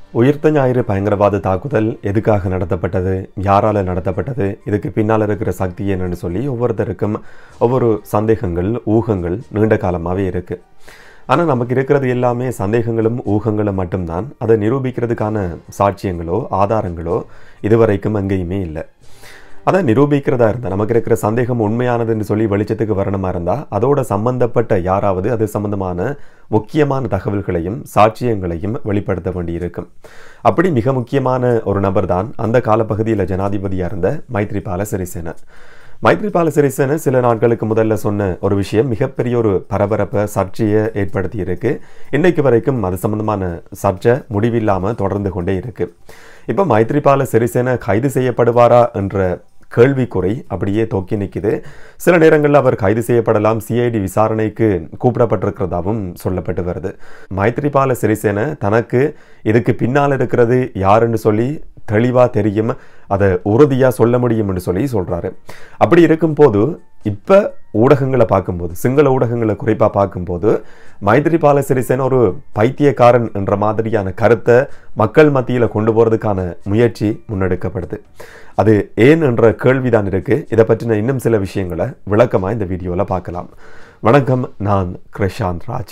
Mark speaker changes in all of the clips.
Speaker 1: உயிர்த்த ஞாயிறு பயங்கரவாத தாக்குதல் எதுக்காக நடத்தப்பட்டது யாரால நடத்தப்பட்டது இதுக்கு பின்னால் இருக்கிற சக்தி என்னன்னு சொல்லி ஒவ்வொருத்தருக்கும் ஒவ்வொரு சந்தேகங்கள் ஊகங்கள் நீண்ட காலமாகவே இருக்கு ஆனால் நமக்கு இருக்கிறது எல்லாமே சந்தேகங்களும் ஊகங்களும் மட்டும்தான் அதை நிரூபிக்கிறதுக்கான சாட்சியங்களோ ஆதாரங்களோ இதுவரைக்கும் எங்கேயுமே இல்லை அதை நிரூபிக்கிறதா இருந்தால் நமக்கு இருக்கிற சந்தேகம் உண்மையானதுன்னு சொல்லி வெளிச்சத்துக்கு வரணுமா இருந்தால் அதோட சம்பந்தப்பட்ட யாராவது அது சம்பந்தமான முக்கியமான தகவல்களையும் சாட்சியங்களையும் வெளிப்படுத்த வேண்டியிருக்கும் அப்படி மிக முக்கியமான ஒரு நபர் தான் அந்த காலப்பகுதியில் ஜனாதிபதியாக இருந்த மைத்ரிபால சிறிசேன மைத்ரிபால சிறிசேன சில நாட்களுக்கு முதல்ல சொன்ன ஒரு விஷயம் மிகப்பெரிய ஒரு பரபரப்பை சர்ச்சையை ஏற்படுத்தி இருக்கு இன்னைக்கு வரைக்கும் அது சம்பந்தமான சர்ச்சை முடிவில்லாமல் தொடர்ந்து கொண்டே இருக்கு இப்போ மைத்ரிபால சிறிசேன கைது செய்யப்படுவாரா என்ற கேள்விக்குறை அப்படியே தொக்கி நிற்குது சில நேரங்களில் அவர் கைது செய்யப்படலாம் சிஐடி விசாரணைக்கு கூப்பிடப்பட்டிருக்கிறதாவும் சொல்லப்பட்டு வருது மைத்ரிபால சிறிசேன தனக்கு இதுக்கு பின்னால் இருக்கிறது யாருன்னு சொல்லி தெளிவாக தெரியும் அதை உறுதியாக சொல்ல முடியும்னு சொல்லி சொல்கிறாரு அப்படி இருக்கும்போது இப்போ ஊடகங்களை பார்க்கும்போது சிங்கள ஊடகங்களை குறிப்பாக பார்க்கும்போது மைத்ரிபால சிறிசேன ஒரு பைத்தியக்காரன் என்ற மாதிரியான கருத்தை மக்கள் மத்தியில் கொண்டு போகிறதுக்கான முயற்சி முன்னெடுக்கப்படுது அது ஏன் என்ற கேள்விதான் இருக்கு இதை பற்றின இன்னும் சில விஷயங்களை விளக்கமாக இந்த வீடியோவில் பார்க்கலாம் வணக்கம் நான் கிருஷாந்த் ராஜ்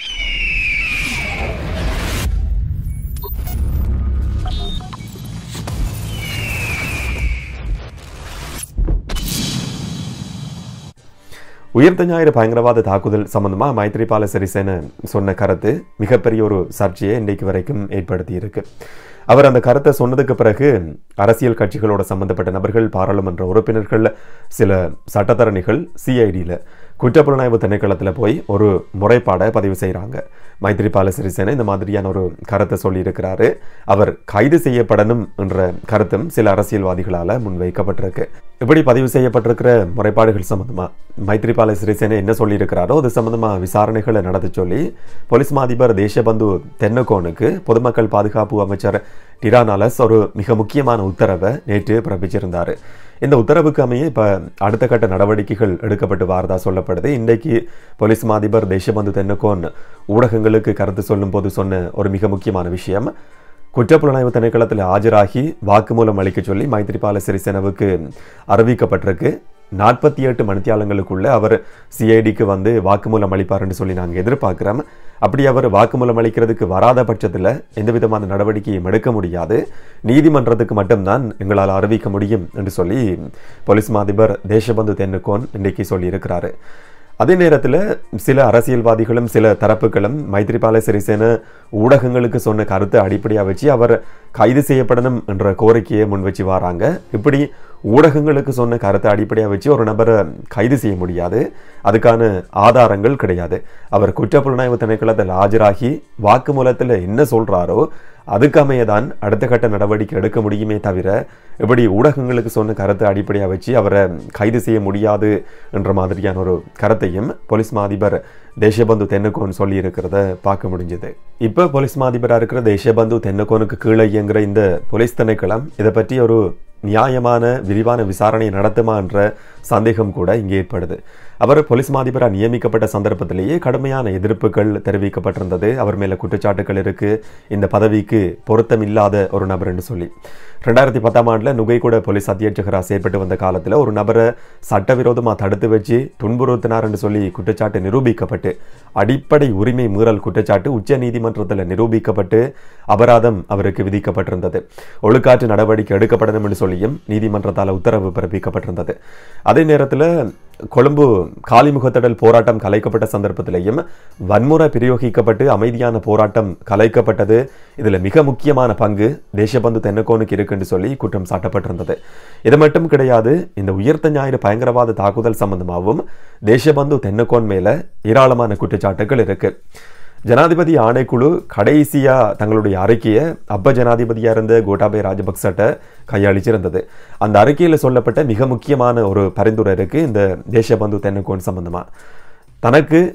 Speaker 1: உயிர்த்த ஞாயிறு பயங்கரவாத தாக்குதல் சம்பந்தமாக மைத்ரிபால சிறிசேன சொன்ன கருத்து மிகப்பெரிய ஒரு சர்ச்சையை இன்றைக்கு வரைக்கும் ஏற்படுத்தி இருக்கு அவர் அந்த கருத்தை சொன்னதுக்கு பிறகு அரசியல் கட்சிகளோட சம்பந்தப்பட்ட நபர்கள் பாராளுமன்ற உறுப்பினர்கள் சில சட்டத்தரணிகள் சிஐடியில் குற்றப்புலனாய்வு திணைக்களத்தில் போய் ஒரு முறைப்பாடை பதிவு செய்கிறாங்க மைத்ரிபால சிறிசேன இந்த மாதிரியான ஒரு கருத்தை சொல்லியிருக்கிறாரு அவர் கைது செய்யப்படணும் என்ற கருத்தும் சில அரசியல்வாதிகளால் முன்வைக்கப்பட்டிருக்கு இப்படி பதிவு செய்யப்பட்டிருக்கிற முறைப்பாடுகள் சம்பந்தமாக மைத்ரிபால சிறிசேன என்ன சொல்லியிருக்கிறாரோ அது சம்பந்தமாக விசாரணைகளை நடத்த சொல்லி போலீஸ் மாதிபர் தேசபந்து தென்னகோனுக்கு பொதுமக்கள் பாதுகாப்பு அமைச்சர் டிரானாலஸ் ஒரு மிக முக்கியமான உத்தரவை நேற்று பிறப்பிச்சிருந்தார் இந்த உத்தரவுக்கு அமைய இப்போ அடுத்த கட்ட நடவடிக்கைகள் எடுக்கப்பட்டு வாரதா சொல்லப்படுது இன்றைக்கு போலீஸ் மாதிபர் தேசபந்து தென்னகோன் ஊடகங்களுக்கு கருத்து சொல்லும் போது சொன்ன ஒரு மிக முக்கியமான விஷயம் குற்றப்புலனாய்வு திணைக்களத்தில் ஆஜராகி வாக்குமூலம் அளிக்க சொல்லி மைத்ரிபால சிறிசேனவுக்கு அறிவிக்கப்பட்டிருக்கு நாற்பத்தி எட்டு மணித்தியாலங்களுக்குள்ள அவர் சிஐடிக்கு வந்து வாக்குமூலம் அளிப்பார்னு சொல்லி நாங்கள் எதிர்பார்க்குறோம் அப்படி அவர் வாக்குமூலம் அளிக்கிறதுக்கு வராத பட்சத்தில் எந்த விதமான நடவடிக்கையும் எடுக்க முடியாது நீதிமன்றத்துக்கு மட்டும்தான் எங்களால் அறிவிக்க முடியும் என்று சொல்லி போலீஸ் மாதிபர் தேசபந்து தென்னுகோன் இன்றைக்கு சொல்லியிருக்கிறாரு அதே நேரத்தில் சில அரசியல்வாதிகளும் சில தரப்புகளும் மைத்ரிபால சிறிசேன ஊடகங்களுக்கு சொன்ன கருத்தை அடிப்படையாக வச்சு அவர் கைது செய்யப்படணும் என்ற கோரிக்கையை முன் வச்சு வராங்க இப்படி ஊடகங்களுக்கு சொன்ன கருத்தை அடிப்படையாக வச்சு ஒரு நபரை கைது செய்ய முடியாது அதுக்கான ஆதாரங்கள் கிடையாது அவர் குற்றப்புலனாய்வு திணைக்களத்தில் ஆஜராகி வாக்குமூலத்தில் என்ன சொல்கிறாரோ அதுக்கமைய தான் அடுத்த கட்ட நடவடிக்கை எடுக்க முடியுமே தவிர இப்படி ஊடகங்களுக்கு சொன்ன கருத்தை அடிப்படையாக வச்சு அவரை கைது செய்ய முடியாது என்ற மாதிரியான ஒரு கருத்தையும் போலீஸ் மாதிபர் தேசபந்து தென்னகோன் சொல்லி இருக்கிறத பார்க்க முடிஞ்சது இப்போ போலீஸ் மாதிபராக இருக்கிற தேசபந்து தென்னகோனுக்கு கீழே இயங்குற இந்த போலீஸ் திணைக்களம் இதை பற்றி ஒரு நியாயமான விரிவான விசாரணை நடத்துமா என்ற சந்தேகம் கூட இங்கே ஏற்படுது அவர் போலீஸ் மாதிபராக நியமிக்கப்பட்ட சந்தர்ப்பத்திலேயே கடுமையான எதிர்ப்புகள் தெரிவிக்கப்பட்டிருந்தது அவர் மேலே குற்றச்சாட்டுகள் இருக்கு இந்த பதவிக்கு பொருத்தம் இல்லாத ஒரு நபர் என்று சொல்லி ரெண்டாயிரத்தி பத்தாம் ஆண்டில் நுகைக்கூட போலீஸ் அத்தியட்சகராக செயற்பட்டு வந்த காலத்தில் ஒரு நபரை சட்டவிரோதமாக தடுத்து வச்சு துன்புறுத்தினார் என்று சொல்லி குற்றச்சாட்டு நிரூபிக்கப்பட்டு அடிப்படை உரிமை மீறல் குற்றச்சாட்டு உச்ச நீதிமன்றத்தில் நிரூபிக்கப்பட்டு அபராதம் அவருக்கு விதிக்கப்பட்டிருந்தது ஒழுக்காற்று நடவடிக்கை எடுக்கப்படணும் என்று சொல்லியும் நீதிமன்றத்தால் உத்தரவு பிறப்பிக்கப்பட்டிருந்தது அதே நேரத்தில் கொழும்பு காலிமுகத்தடல் போராட்டம் கலைக்கப்பட்ட சந்தர்ப்பத்திலேயும் வன்முறை பிரயோகிக்கப்பட்டு அமைதியான போராட்டம் கலைக்கப்பட்டது இதில் மிக முக்கியமான பங்கு தேசபந்து தென்னக்கோனுக்கு இருக்குன்னு சொல்லி குற்றம் சாட்டப்பட்டிருந்தது இது மட்டும் கிடையாது இந்த உயர்த்த ஞாயிறு பயங்கரவாத தாக்குதல் சம்பந்தமாகவும் தேசபந்து தென்னக்கோன் மேல ஏராளமான குற்றச்சாட்டுகள் இருக்கு ஜனாதிபதி ஆணைக்குழு கடைசியா தங்களுடைய அறிக்கையை அப்ப ஜனாதிபதியா இருந்த கோட்டாபய ராஜபக்சட்ட கையாளிச்சிருந்தது அந்த அறிக்கையில் சொல்லப்பட்ட மிக முக்கியமான ஒரு பரிந்துரை இருக்கு இந்த தேசபந்து தென்னக்கோன் சம்பந்தமா தனக்கு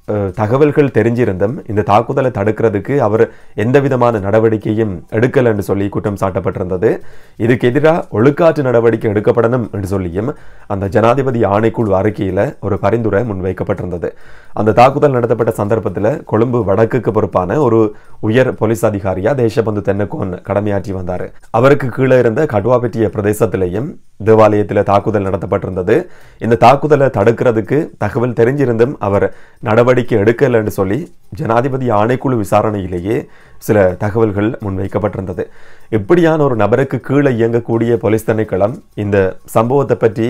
Speaker 1: அஹ், தகவல்கள் தெரிஞ்சிருந்தும் இந்த தாக்குதலை தடுக்கிறதுக்கு அவர் எந்த விதமான நடவடிக்கையும் எடுக்கல என்று சொல்லி குற்றம் சாட்டப்பட்டிருந்தது இதுக்கு எதிராக ஒழுக்காற்று நடவடிக்கை எடுக்கப்படணும் என்று சொல்லியும் அந்த ஜனாதிபதி ஆணைக்குழு அறிக்கையில் ஒரு பரிந்துரை முன்வைக்கப்பட்டிருந்தது அந்த தாக்குதல் நடத்தப்பட்ட சந்தர்ப்பத்தில் கொழும்பு வடக்குக்கு பொறுப்பான ஒரு உயர் போலீஸ் அதிகாரியா தேசபந்து தென்னக்கோன் கடமையாற்றி வந்தார் அவருக்கு கீழே இருந்த கடுவாபெட்டிய பிரதேசத்திலேயும் தேவாலயத்தில் தாக்குதல் நடத்தப்பட்டிருந்தது இந்த தாக்குதலை தடுக்கிறதுக்கு தகவல் தெரிஞ்சிருந்தும் அவர் நடவடிக்கை எடுக்கலைன்னு சொல்லி ஜனாதிபதி ஆணைக்குழு விசாரணையிலேயே சில தகவல்கள் முன்வைக்கப்பட்டிருந்தது இப்படியான ஒரு நபருக்கு கீழே இயங்கக்கூடிய போலீஸ் திணைக்களம் இந்த சம்பவத்தை பற்றி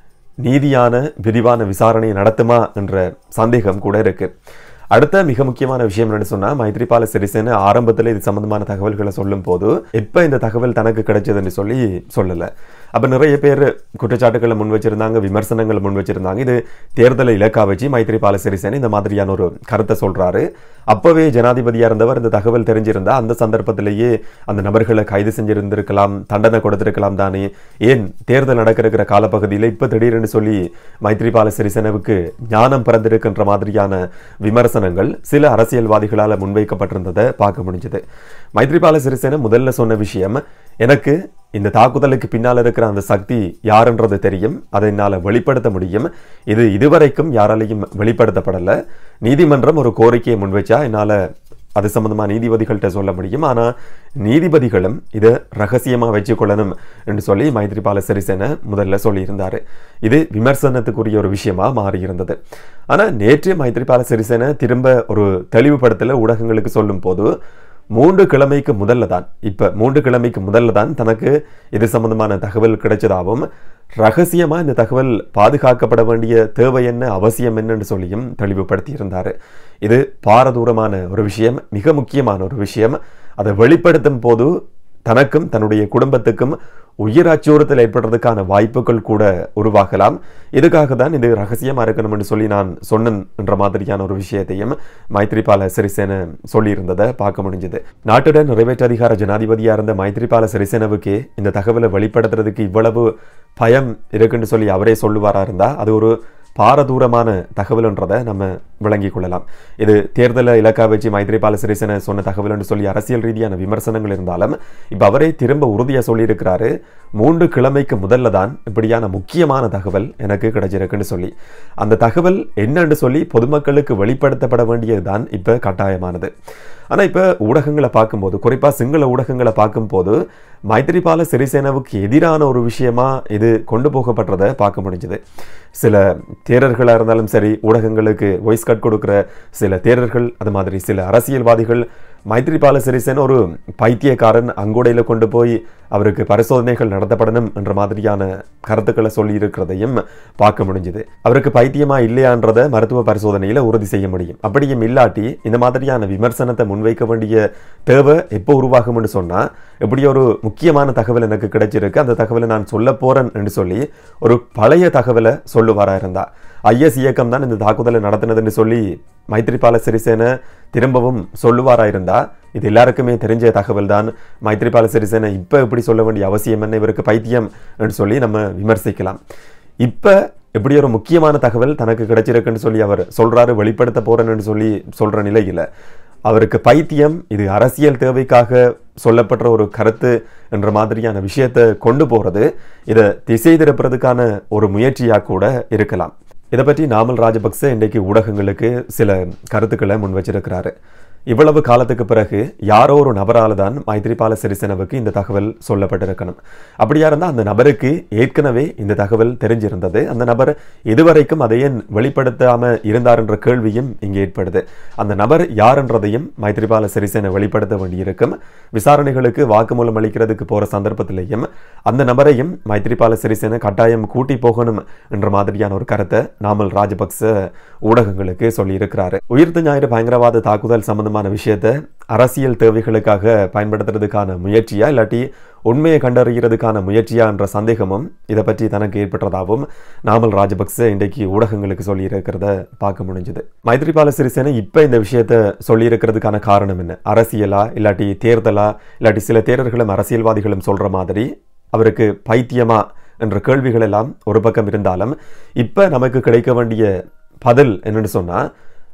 Speaker 1: நீதியான விரிவான விசாரணை நடத்துமா என்ற சந்தேகம் கூட இருக்கு அடுத்த மிக முக்கியமான விஷயம் என்னன்னு சொன்னா மைத்ரிபால சிறிசேன ஆரம்பத்தில் இது சம்பந்தமான தகவல்களை சொல்லும் போது எப்ப இந்த தகவல் தனக்கு கிடைச்சதுன்னு சொல்லி சொல்லல அப்ப நிறைய பேர் குற்றச்சாட்டுகளை முன் வச்சிருந்தாங்க விமர்சனங்களை முன் வச்சிருந்தாங்க இது தேர்தலை இலக்கா வச்சு மைத்ரிபால சிறிசேன இந்த மாதிரியான ஒரு கருத்தை சொல்றாரு அப்பவே ஜனாதிபதியா இருந்தவர் இந்த தகவல் தெரிஞ்சிருந்தா அந்த சந்தர்ப்பத்திலேயே அந்த நபர்களை கைது செஞ்சிருந்திருக்கலாம் தண்டனை கொடுத்திருக்கலாம் தானே ஏன் தேர்தல் நடக்கிற காலப்பகுதியில் இப்ப திடீர்னு சொல்லி மைத்ரிபால சிறிசேனவுக்கு ஞானம் பிறந்திருக்கின்ற மாதிரியான விமர்சனங்கள் சில அரசியல்வாதிகளால் முன்வைக்கப்பட்டிருந்ததை பார்க்க முடிஞ்சது மைத்ரிபால சிறிசேன முதல்ல சொன்ன விஷயம் எனக்கு இந்த தாக்குதலுக்கு பின்னால் இருக்கிற அந்த சக்தி யாருன்றது தெரியும் அதை என்னால் வெளிப்படுத்த முடியும் இது இதுவரைக்கும் யாராலையும் வெளிப்படுத்தப்படலை நீதிமன்றம் ஒரு கோரிக்கையை முன்வைச்சா என்னால் அது சம்பந்தமா நீதிபதிகள்கிட்ட சொல்ல முடியும் ஆனால் நீதிபதிகளும் இதை ரகசியமாக வச்சுக்கொள்ளணும் என்று சொல்லி மைத்ரிபால சிறிசேன முதல்ல சொல்லியிருந்தார் இது விமர்சனத்துக்குரிய ஒரு விஷயமா மாறி இருந்தது ஆனால் நேற்று மைத்ரிபால சிறிசேன திரும்ப ஒரு தெளிவுபடுத்தல ஊடகங்களுக்கு சொல்லும் போது மூன்று கிழமைக்கு முதல்ல தான் இப்ப மூன்று கிழமைக்கு முதல்ல தான் தனக்கு இது சம்பந்தமான தகவல் கிடைச்சதாகவும் ரகசியமா இந்த தகவல் பாதுகாக்கப்பட வேண்டிய தேவை என்ன அவசியம் என்னன்னு சொல்லியும் தெளிவுபடுத்தி இருந்தாரு இது பாரதூரமான ஒரு விஷயம் மிக முக்கியமான ஒரு விஷயம் அதை வெளிப்படுத்தும் போது தனக்கும் தன்னுடைய குடும்பத்துக்கும் உயிர் அச்சுறுத்தல் ஏற்படுறதுக்கான வாய்ப்புகள் கூட உருவாகலாம் இதுக்காக தான் இது ரகசியமா இருக்கணும்னு சொல்லி நான் சொன்னேன் என்ற மாதிரியான ஒரு விஷயத்தையும் மைத்ரிபால சிறிசேன சொல்லியிருந்ததை பார்க்க முடிஞ்சது நாட்டுடன் நிறைவேற்ற அதிகார ஜனாதிபதியா இருந்த மைத்ரிபால சிறிசேனவுக்கு இந்த தகவலை வெளிப்படுத்துறதுக்கு இவ்வளவு பயம் இருக்குன்னு சொல்லி அவரே சொல்லுவாரா இருந்தா அது ஒரு பாரதூரமான தகவல்ன்றதை நம்ம விளங்கிக் கொள்ளலாம் இது தேர்தலை இலக்கா வச்சு மைத்ரிபால சிறிசேன சொன்ன தகவல்னு சொல்லி அரசியல் ரீதியான விமர்சனங்கள் இருந்தாலும் இப்ப அவரே திரும்ப உறுதியா சொல்லியிருக்கிறாரு மூன்று கிழமைக்கு முதல்ல தான் இப்படியான முக்கியமான தகவல் எனக்கு கிடைச்சிருக்குன்னு சொல்லி அந்த தகவல் என்னன்னு சொல்லி பொதுமக்களுக்கு வெளிப்படுத்தப்பட வேண்டியதுதான் இப்ப கட்டாயமானது ஆனா இப்ப ஊடகங்களை பார்க்கும்போது குறிப்பா சிங்கள ஊடகங்களை பார்க்கும்போது மைத்ரிபால சிறிசேனாவுக்கு எதிரான ஒரு விஷயமா இது கொண்டு போகப்படுறதை பார்க்க முடிஞ்சது சில தேரர்களாக இருந்தாலும் சரி ஊடகங்களுக்கு வாய்ஸ் கட் கொடுக்குற சில தேரர்கள் அது மாதிரி சில அரசியல்வாதிகள் மைத்ரிபால சிறிசேன ஒரு பைத்தியக்காரன் அங்கோடையில் கொண்டு போய் அவருக்கு பரிசோதனைகள் நடத்தப்படணும் என்ற மாதிரியான கருத்துக்களை சொல்லி இருக்கிறதையும் பார்க்க முடிஞ்சுது அவருக்கு பைத்தியமா இல்லையான்றதை மருத்துவ பரிசோதனையில உறுதி செய்ய முடியும் அப்படியும் இல்லாட்டி இந்த மாதிரியான விமர்சனத்தை முன்வைக்க வேண்டிய தேவை எப்போ உருவாகும்னு சொன்னா இப்படி ஒரு முக்கியமான தகவல் எனக்கு கிடைச்சிருக்கு அந்த தகவலை நான் சொல்ல போறேன் என்று சொல்லி ஒரு பழைய தகவலை சொல்லுவாரா இருந்தா ஐஎஸ் இயக்கம் தான் இந்த தாக்குதலை நடத்தினதுன்னு சொல்லி மைத்ரிபால சிறிசேன திரும்பவும் சொல்லுவாரா இருந்தா இது எல்லாருக்குமே தெரிஞ்ச தகவல் தான் மைத்ரிபால சிறிசேன இப்ப இப்படி சொல்ல வேண்டிய அவசியம் என்ன இவருக்கு பைத்தியம் என்று சொல்லி நம்ம விமர்சிக்கலாம் இப்ப இப்படி ஒரு முக்கியமான தகவல் தனக்கு கிடைச்சிருக்குன்னு சொல்லி அவர் சொல்றாரு வெளிப்படுத்த போறேன்னு சொல்லி சொல்ற நிலையில அவருக்கு பைத்தியம் இது அரசியல் தேவைக்காக சொல்லப்பட்ட ஒரு கருத்து என்ற மாதிரியான விஷயத்தை கொண்டு போறது இதை திசை திருப்புறதுக்கான ஒரு முயற்சியாக கூட இருக்கலாம் இதை பற்றி நாமல் ராஜபக்ச இன்றைக்கு ஊடகங்களுக்கு சில கருத்துக்களை முன் வச்சிருக்கிறாரு இவ்வளவு காலத்துக்கு பிறகு யாரோ ஒரு நபரால் தான் மைத்ரிபால சிறிசேனவுக்கு இந்த தகவல் சொல்லப்பட்டிருக்கணும் அப்படியா இருந்தால் அந்த நபருக்கு ஏற்கனவே இந்த தகவல் தெரிஞ்சிருந்தது அந்த நபர் இதுவரைக்கும் அதை ஏன் வெளிப்படுத்தாம இருந்தார் என்ற கேள்வியும் இங்கே ஏற்படுது அந்த நபர் யாருன்றதையும் மைத்ரிபால சிறிசேன வெளிப்படுத்த வேண்டியிருக்கும் விசாரணைகளுக்கு வாக்குமூலம் அளிக்கிறதுக்கு போற சந்தர்ப்பத்திலையும் அந்த நபரையும் மைத்ரிபால சிறிசேன கட்டாயம் கூட்டி போகணும் என்ற மாதிரியான ஒரு கருத்தை நாமல் ராஜபக்ச ஊடகங்களுக்கு சொல்லியிருக்கிறாரு உயிர்த்த ஞாயிறு பயங்கரவாத தாக்குதல் சம்பந்தமான விஷயத்தை அரசியல் தேவைகளுக்காக பயன்படுத்துறதுக்கான முயற்சியா இல்லாட்டி உண்மையை கண்டறிகிறதுக்கான முயற்சியா என்ற சந்தேகமும் இதை பற்றி தனக்கு ஏற்பட்டதாகவும் நாமல் ராஜபக்ச இன்றைக்கு ஊடகங்களுக்கு சொல்லியிருக்கிறத பார்க்க முடிஞ்சது மைத்ரிபால சிறிசேன இப்ப இந்த விஷயத்த சொல்லியிருக்கிறதுக்கான காரணம் என்ன அரசியலா இல்லாட்டி தேர்தலா இல்லாட்டி சில தேரர்களும் அரசியல்வாதிகளும் சொல்ற மாதிரி அவருக்கு பைத்தியமா என்ற கேள்விகள் எல்லாம் ஒரு பக்கம் இருந்தாலும் இப்ப நமக்கு கிடைக்க வேண்டிய பதில் என்னன்னு சொன்னா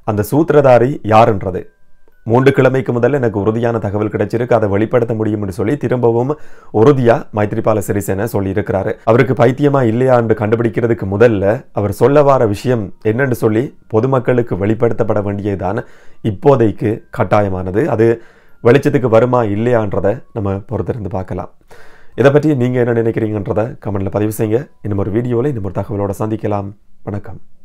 Speaker 1: அந்த சூத்திரதாரி யாருன்றது மூன்று கிழமைக்கு முதல்ல எனக்கு உறுதியான தகவல் கிடைச்சிருக்கு அதை வெளிப்படுத்த முடியும்னு சொல்லி திரும்பவும் உறுதியா மைத்ரிபால சிறிசேன சொல்லியிருக்கிறாரு அவருக்கு பைத்தியமா இல்லையா என்று கண்டுபிடிக்கிறதுக்கு முதல்ல அவர் சொல்ல வார விஷயம் என்னன்னு சொல்லி பொதுமக்களுக்கு வெளிப்படுத்தப்பட வேண்டியதுதான் இப்போதைக்கு கட்டாயமானது அது வெளிச்சத்துக்கு வருமா இல்லையான்றதை நம்ம பொறுத்திருந்து பார்க்கலாம் இதை பற்றி நீங்கள் என்ன நினைக்கிறீங்கன்றதை கமெண்ட்ல பதிவு செய்யுங்க இன்னும் ஒரு வீடியோவில் இன்னும் ஒரு தகவலோட சந்திக்கலாம் வணக்கம்